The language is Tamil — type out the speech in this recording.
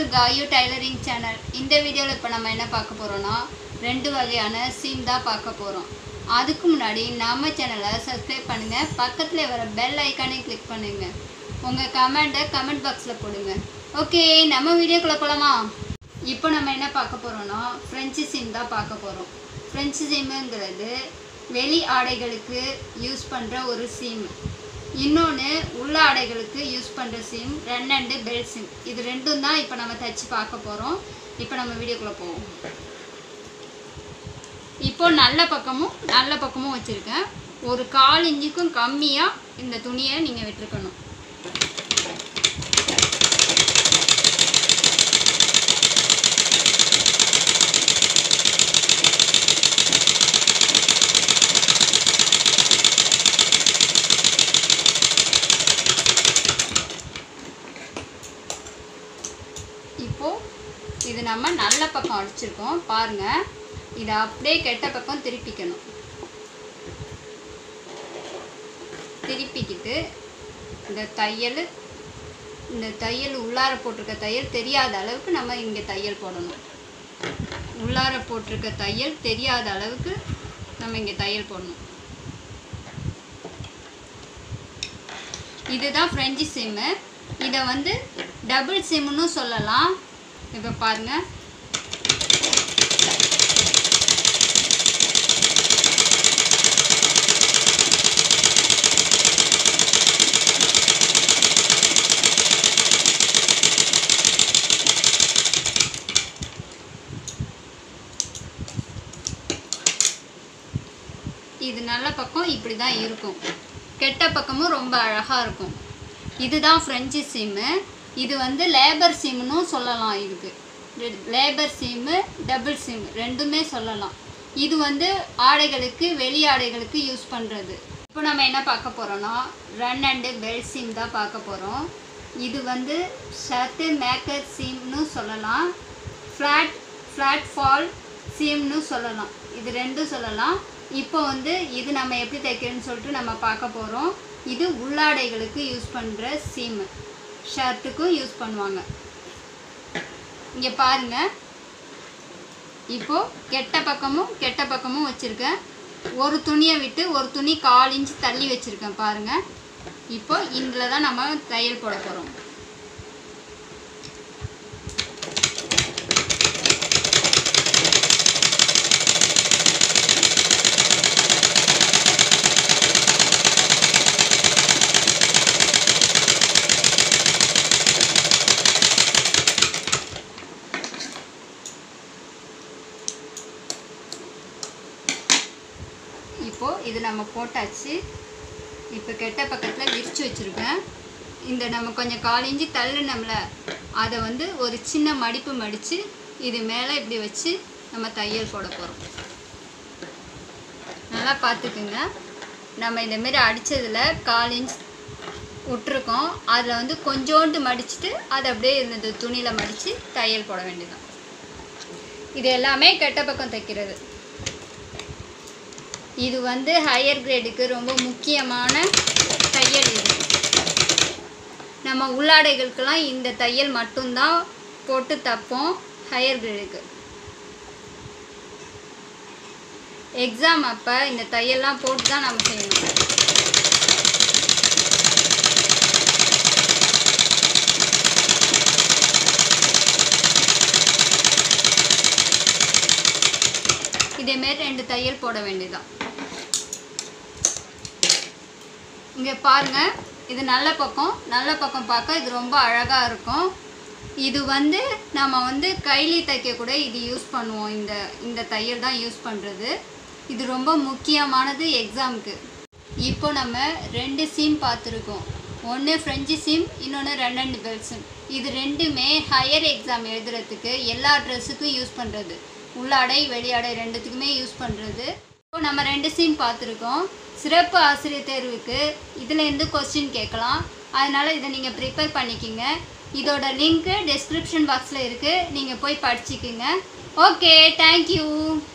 காயு டைலரிங் சேனல் இந்த வீடியோவில் இப்போ நம்ம என்ன பார்க்க போகிறோன்னா ரெண்டு வகையான சீம் தான் பார்க்க போகிறோம் அதுக்கு முன்னாடி நம்ம சேனலை சப்ஸ்கிரைப் பண்ணுங்கள் பக்கத்தில் வர பெல் ஐக்கானே கிளிக் பண்ணுங்க உங்கள் கமெண்ட்டை கமெண்ட் பாக்ஸில் போடுங்க ஓகே நம்ம வீடியோக்குள்ளே போகலாமா இப்போ நம்ம என்ன பார்க்க போகிறோன்னா ஃப்ரெஞ்சு சீம் தான் பார்க்க போகிறோம் ஃப்ரெஞ்சு சீமுங்கிறது வெளி ஆடைகளுக்கு யூஸ் பண்ணுற ஒரு சீம் இன்னொன்று உள்ள ஆடைகளுக்கு யூஸ் பண்ணுற seam run and felled seam இது ரெண்டும் தான் இப்போ நம்ம தச்சு பார்க்க போகிறோம் இப்போ நம்ம வீடியோக்குள்ளே போவோம் இப்போ நல்ல பக்கமும் நல்ல பக்கமும் வச்சுருக்கேன் ஒரு கால் இன்ச்சுக்கும் கம்மியாக இந்த துணியை நீங்கள் விட்டுருக்கணும் இப்போ இது நம்ம நல்ல பக்கம் அடிச்சிருக்கோம் பாருங்க இதை அப்படியே கெட்ட பக்கம் திருப்பிக்கணும் திருப்பிக்கிட்டு இந்த தையல் இந்த தையல் உள்ளார போட்டிருக்க தையல் தெரியாத அளவுக்கு நம்ம இங்கே தையல் போடணும் உள்ளார போட்டிருக்க தையல் தெரியாத அளவுக்கு நம்ம இங்கே தையல் போடணும் இதுதான் ஃப்ரெஞ்சு சிம்மு இதை வந்து டபுள் சிம்னு சொல்லலாம் இப்போ பாருங்க இது நல்ல பக்கம் இப்படி தான் இருக்கும் கெட்ட பக்கமும் ரொம்ப அழகாக இருக்கும் இதுதான் ஃப்ரெஞ்சு சிம்மு இது வந்து லேபர் சிம்னு சொல்லலாம் இதுக்கு லேபர் சிம்மு டபுள் சிம் ரெண்டுமே சொல்லலாம் இது வந்து ஆடைகளுக்கு வெளி ஆடைகளுக்கு யூஸ் பண்ணுறது இப்போ நம்ம என்ன பார்க்க போகிறோன்னா ரன் அண்டு பெல்ட் சிம் தான் பார்க்க போகிறோம் இது வந்து ஷர்ட்டு மேக்கர் சிம்னு சொல்லலாம் ஃப்ளாட் ஃப்ளாட் ஃபால் சிம்னு சொல்லலாம் இது ரெண்டும் சொல்லலாம் இப்போ வந்து இது நம்ம எப்படி தைக்கிறோன்னு சொல்லிட்டு நம்ம பார்க்க போகிறோம் இது உள்ளாடைகளுக்கு யூஸ் பண்ணுற சீமு ஷர்ட்டுக்கும் யூஸ் பண்ணுவாங்க இங்கே பாருங்க இப்போ கெட்ட பக்கமும் கெட்ட பக்கமும் வச்சுருக்கேன் ஒரு துணியை விட்டு ஒரு துணி கால் இன்ச் தள்ளி வச்சுருக்கேன் பாருங்க இப்போ இதில் தான் நம்ம தையல் போட போகிறோம் இப்போது இது நம்ம போட்டாச்சு இப்போ கெட்ட பக்கத்தில் விரித்து வச்சுருக்கேன் இந்த நம்ம கொஞ்சம் காலிஞ்சி தள்ளுனோம்ல அதை வந்து ஒரு சின்ன மடிப்பு மடித்து இது மேலே இப்படி வச்சு நம்ம தையல் போட போகிறோம் நல்லா பார்த்துக்குங்க நம்ம இந்தமாரி அடித்ததில் கால் இன்ச் விட்ருக்கோம் அதில் வந்து கொஞ்சோண்டு மடிச்சுட்டு அதை அப்படியே இந்த துணியில் மடித்து தையல் போட வேண்டியதுதான் இது எல்லாமே கெட்ட பக்கம் தைக்கிறது இது வந்து ஹையர் கிரேடுக்கு ரொம்ப முக்கியமான தையல் இது நம்ம உள்ளாடைகளுக்கெல்லாம் இந்த தையல் மட்டும்தான் போட்டு தைப்போம் ஹையர் கிரேடுக்கு எக்ஸாம் அப்போ இந்த தையல்லாம் போட்டு தான் நம்ம செய்யணும் இதேமாரி ரெண்டு தையல் போட வேண்டியதுதான் இங்கே பாருங்க இது நல்ல பக்கம் நல்ல பக்கம் பார்க்க இது ரொம்ப அழகாக இருக்கும் இது வந்து நம்ம வந்து கைலி தைக்க கூட இது யூஸ் பண்ணுவோம் இந்த இந்த தையல் தான் யூஸ் பண்ணுறது இது ரொம்ப முக்கியமானது எக்ஸாமுக்கு இப்போ நம்ம ரெண்டு சீம் பார்த்துருக்கோம் ஒன்று ஃப்ரெஞ்சு சிம் இன்னொன்று ரன் அண்ட் பெல் சிம் இது ரெண்டுமே ஹையர் எக்ஸாம் எழுதுறதுக்கு எல்லா ட்ரெஸ்ஸுக்கும் யூஸ் பண்ணுறது உள்ளாடை வெளியாடை ரெண்டுத்துக்குமே யூஸ் பண்ணுறது இப்போ நம்ம ரெண்டு சீம் பார்த்துருக்கோம் சிறப்பு ஆசிரியர் தேர்வுக்கு இதுலேருந்து கொஸ்டின் கேட்கலாம் அதனால் இதை நீங்கள் ப்ரிப்பேர் பண்ணிக்கிங்க இதோட லிங்க்கு டெஸ்கிரிப்ஷன் பாக்ஸில் இருக்குது நீங்கள் போய் படிச்சுக்குங்க ஓகே தேங்க்யூ